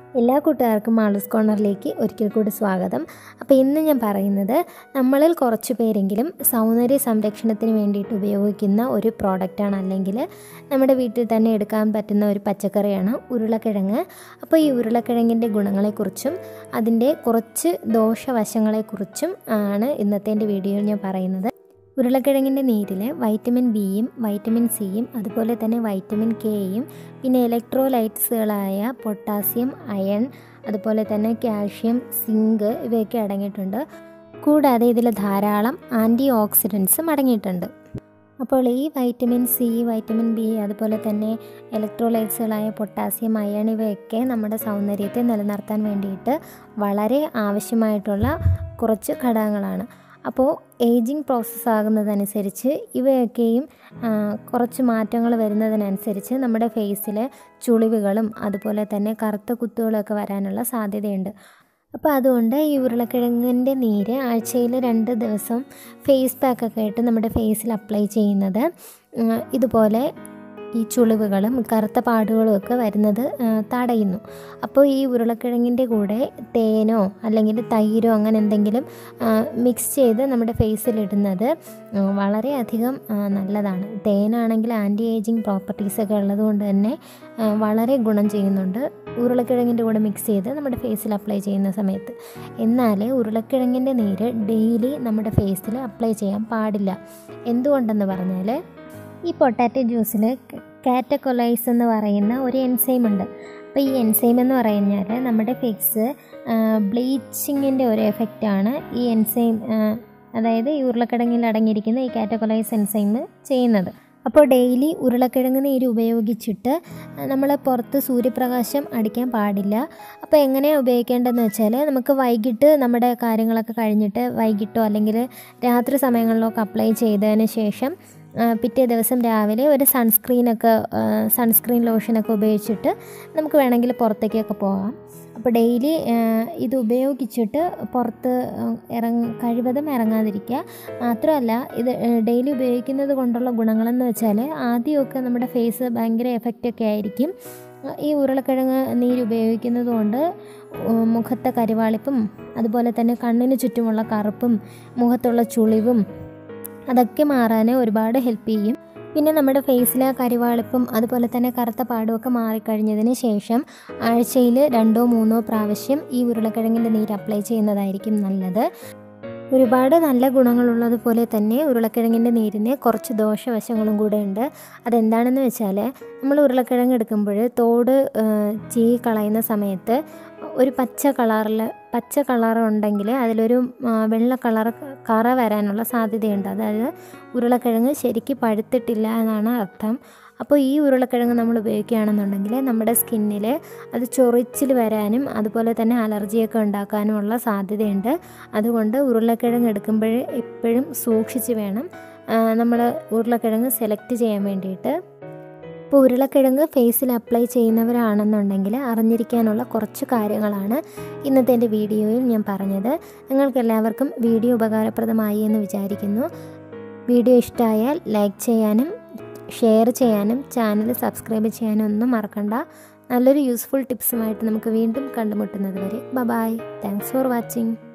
എല്ലാ കൂട്ടുകാർക്കും മാളൂസ് കോർണറിലേക്ക് ഒരിക്കൽ കൂടി സ്വാഗതം അപ്പോൾ ഇന്ന് ഞാൻ പറയുന്നത് നമ്മളിൽ കുറച്ച് പേരെങ്കിലും സൗന്ദര്യ സംരക്ഷണത്തിന് വേണ്ടിയിട്ട് ഉപയോഗിക്കുന്ന ഒരു പ്രോഡക്റ്റാണ് അല്ലെങ്കിൽ നമ്മുടെ വീട്ടിൽ തന്നെ എടുക്കാൻ പറ്റുന്ന ഒരു പച്ചക്കറിയാണ് ഉരുളക്കിഴങ്ങ് അപ്പോൾ ഈ ഉരുളക്കിഴങ്ങിൻ്റെ ഗുണങ്ങളെക്കുറിച്ചും അതിൻ്റെ കുറച്ച് ദോഷവശങ്ങളെക്കുറിച്ചും ആണ് ഇന്നത്തെ എൻ്റെ വീഡിയോയിൽ ഞാൻ പറയുന്നത് ഉരുളക്കിഴങ്ങിൻ്റെ നീരിൽ വൈറ്റമിൻ ബിയും വൈറ്റമിൻ സിയും അതുപോലെ തന്നെ വൈറ്റമിൻ കെയും പിന്നെ ഇലക്ട്രോലൈറ്റ്സുകളായ പൊട്ടാസ്യം അയൺ അതുപോലെ തന്നെ കാൽഷ്യം സിങ്ക് ഇവയൊക്കെ അടങ്ങിയിട്ടുണ്ട് കൂടാതെ ഇതിൽ ധാരാളം ആൻറ്റി ഓക്സിഡൻസും അടങ്ങിയിട്ടുണ്ട് അപ്പോൾ ഈ വൈറ്റമിൻ സി വൈറ്റമിൻ ബി അതുപോലെ തന്നെ ഇലക്ട്രോലൈറ്റ്സുകളായ പൊട്ടാസ്യം അയൺ ഇവയൊക്കെ നമ്മുടെ സൗന്ദര്യത്തെ നിലനിർത്താൻ വേണ്ടിയിട്ട് വളരെ ആവശ്യമായിട്ടുള്ള കുറച്ച് ഘടകങ്ങളാണ് അപ്പോൾ ഏജിങ് പ്രോസസ്സ് ആകുന്നതനുസരിച്ച് ഇവയൊക്കെയും കുറച്ച് മാറ്റങ്ങൾ വരുന്നതിനനുസരിച്ച് നമ്മുടെ ഫേസിൽ ചുളിവുകളും അതുപോലെ തന്നെ കറുത്ത കുത്തുകളൊക്കെ വരാനുള്ള സാധ്യതയുണ്ട് അപ്പോൾ അതുകൊണ്ട് ഈ ഉരുളക്കിഴങ്ങിൻ്റെ നീര് ആഴ്ചയിൽ രണ്ട് ദിവസം ഫേസ് പാക്കൊക്കെ ആയിട്ട് നമ്മുടെ ഫേസിൽ അപ്ലൈ ചെയ്യുന്നത് ഇതുപോലെ ഈ ചുളിവുകളും കറുത്ത പാടുകളും ഒക്കെ വരുന്നത് തടയുന്നു അപ്പോൾ ഈ ഉരുളക്കിഴങ്ങിൻ്റെ കൂടെ തേനോ അല്ലെങ്കിൽ തൈരോ അങ്ങനെ എന്തെങ്കിലും മിക്സ് ചെയ്ത് നമ്മുടെ ഫേസിലിടുന്നത് വളരെയധികം നല്ലതാണ് തേനാണെങ്കിൽ ആൻറ്റി ഏജിങ് പ്രോപ്പർട്ടീസൊക്കെ ഉള്ളതുകൊണ്ട് തന്നെ വളരെ ഗുണം ചെയ്യുന്നുണ്ട് ഉരുളക്കിഴങ്ങിൻ്റെ കൂടെ മിക്സ് ചെയ്ത് നമ്മുടെ ഫേസിൽ അപ്ലൈ ചെയ്യുന്ന സമയത്ത് എന്നാൽ ഉരുളക്കിഴങ്ങിൻ്റെ നീര് ഡെയിലി നമ്മുടെ ഫേസിൽ അപ്ലൈ ചെയ്യാൻ പാടില്ല എന്തുകൊണ്ടെന്ന് പറഞ്ഞാൽ ഈ പൊട്ടാറ്റോ ജ്യൂസിൽ കാറ്റക്കൊലൈസ് എന്ന് പറയുന്ന ഒരു എൻസൈം ഉണ്ട് അപ്പോൾ ഈ എൻസൈം എന്ന് പറഞ്ഞാൽ നമ്മുടെ ഫേസ് ബ്ലീച്ചിങ്ങിൻ്റെ ഒരു എഫക്റ്റാണ് ഈ എൻസൈം അതായത് ഈ ഉരുളക്കിഴങ്ങിൽ അടങ്ങിയിരിക്കുന്ന ഈ കാറ്റക്കൊലൈസ് എൻസൈം ചെയ്യുന്നത് അപ്പോൾ ഡെയിലി ഉരുളക്കിഴങ്ങ് നീര് ഉപയോഗിച്ചിട്ട് നമ്മൾ പുറത്ത് സൂര്യപ്രകാശം അടിക്കാൻ പാടില്ല അപ്പോൾ എങ്ങനെയാണ് ഉപയോഗിക്കേണ്ടതെന്ന് വെച്ചാൽ നമുക്ക് വൈകിട്ട് നമ്മുടെ കാര്യങ്ങളൊക്കെ കഴിഞ്ഞിട്ട് വൈകിട്ടോ അല്ലെങ്കിൽ രാത്രി സമയങ്ങളിലൊക്കെ അപ്ലൈ ചെയ്തതിന് ശേഷം പിറ്റേ ദിവസം രാവിലെ ഒരു സൺസ്ക്രീനൊക്കെ സൺസ്ക്രീൻ ലോഷനൊക്കെ ഉപയോഗിച്ചിട്ട് നമുക്ക് വേണമെങ്കിൽ പുറത്തേക്കൊക്കെ പോകാം അപ്പോൾ ഡെയിലി ഇത് ഉപയോഗിച്ചിട്ട് പുറത്ത് ഇറങ്ങ കഴിവതും ഇറങ്ങാതിരിക്കുക മാത്രമല്ല ഇത് ഡെയിലി ഉപയോഗിക്കുന്നത് കൊണ്ടുള്ള ഗുണങ്ങളെന്ന് വെച്ചാൽ ആദ്യമൊക്കെ നമ്മുടെ ഫേസ് ഭയങ്കര എഫക്റ്റൊക്കെ ആയിരിക്കും ഈ ഉരുളക്കിഴങ്ങ് നീര് ഉപയോഗിക്കുന്നത് കൊണ്ട് മുഖത്തെ കരിവാളിപ്പും അതുപോലെ തന്നെ കണ്ണിന് ചുറ്റുമുള്ള കറുപ്പും മുഖത്തുള്ള ചുളിവും അതൊക്കെ മാറാൻ ഒരുപാട് ഹെൽപ്പ് ചെയ്യും പിന്നെ നമ്മുടെ ഫേസിലെ കരിവാളിപ്പും അതുപോലെ തന്നെ കറുത്ത പാടുമൊക്കെ മാറിക്കഴിഞ്ഞതിന് ശേഷം ആഴ്ചയിൽ രണ്ടോ മൂന്നോ പ്രാവശ്യം ഈ ഉരുളക്കിഴങ്ങിൻ്റെ നീര് അപ്ലൈ ചെയ്യുന്നതായിരിക്കും നല്ലത് ഒരുപാട് നല്ല ഗുണങ്ങളുള്ളതുപോലെ തന്നെ ഉരുളക്കിഴങ്ങിൻ്റെ നീരിന് കുറച്ച് ദോഷവശങ്ങളും കൂടെ ഉണ്ട് അതെന്താണെന്ന് വെച്ചാൽ നമ്മൾ ഉരുളക്കിഴങ്ങ് എടുക്കുമ്പോൾ തോട് ചീ കളയുന്ന സമയത്ത് ഒരു പച്ച കളറിൽ പച്ച കളർ ഉണ്ടെങ്കിൽ അതിലൊരു വെള്ള കളർ കറ വരാനുള്ള സാധ്യതയുണ്ട് അതായത് ഉരുളക്കിഴങ്ങ് ശരിക്ക് പഴുത്തിട്ടില്ല എന്നാണ് അർത്ഥം അപ്പോൾ ഈ ഉരുളക്കിഴങ്ങ് നമ്മൾ ഉപയോഗിക്കുകയാണെന്നുണ്ടെങ്കിൽ നമ്മുടെ സ്കിന്നിൽ അത് ചൊറിച്ചിൽ വരാനും അതുപോലെ തന്നെ അലർജിയൊക്കെ ഉണ്ടാക്കാനുമുള്ള സാധ്യതയുണ്ട് അതുകൊണ്ട് ഉരുളക്കിഴങ്ങ് എടുക്കുമ്പോൾ എപ്പോഴും സൂക്ഷിച്ച് വേണം നമ്മൾ ഉരുളക്കിഴങ്ങ് സെലക്ട് ചെയ്യാൻ വേണ്ടിയിട്ട് ഇപ്പോൾ ഉരുളക്കിഴങ്ങ് ഫേസിൽ അപ്ലൈ ചെയ്യുന്നവരാണെന്നുണ്ടെങ്കിൽ അറിഞ്ഞിരിക്കാനുള്ള കുറച്ച് കാര്യങ്ങളാണ് ഇന്നത്തെ എൻ്റെ വീഡിയോയിൽ ഞാൻ പറഞ്ഞത് നിങ്ങൾക്ക് എല്ലാവർക്കും വീഡിയോ ഉപകാരപ്രദമായി എന്ന് വിചാരിക്കുന്നു വീഡിയോ ഇഷ്ടമായാൽ ലൈക്ക് ചെയ്യാനും ഷെയർ ചെയ്യാനും ചാനൽ സബ്സ്ക്രൈബ് ചെയ്യാനും ഒന്നും മറക്കണ്ട നല്ലൊരു യൂസ്ഫുൾ ടിപ്സുമായിട്ട് നമുക്ക് വീണ്ടും കണ്ടുമുട്ടുന്നത് വരെ ബ ബായ് താങ്ക്സ് ഫോർ വാച്ചിങ്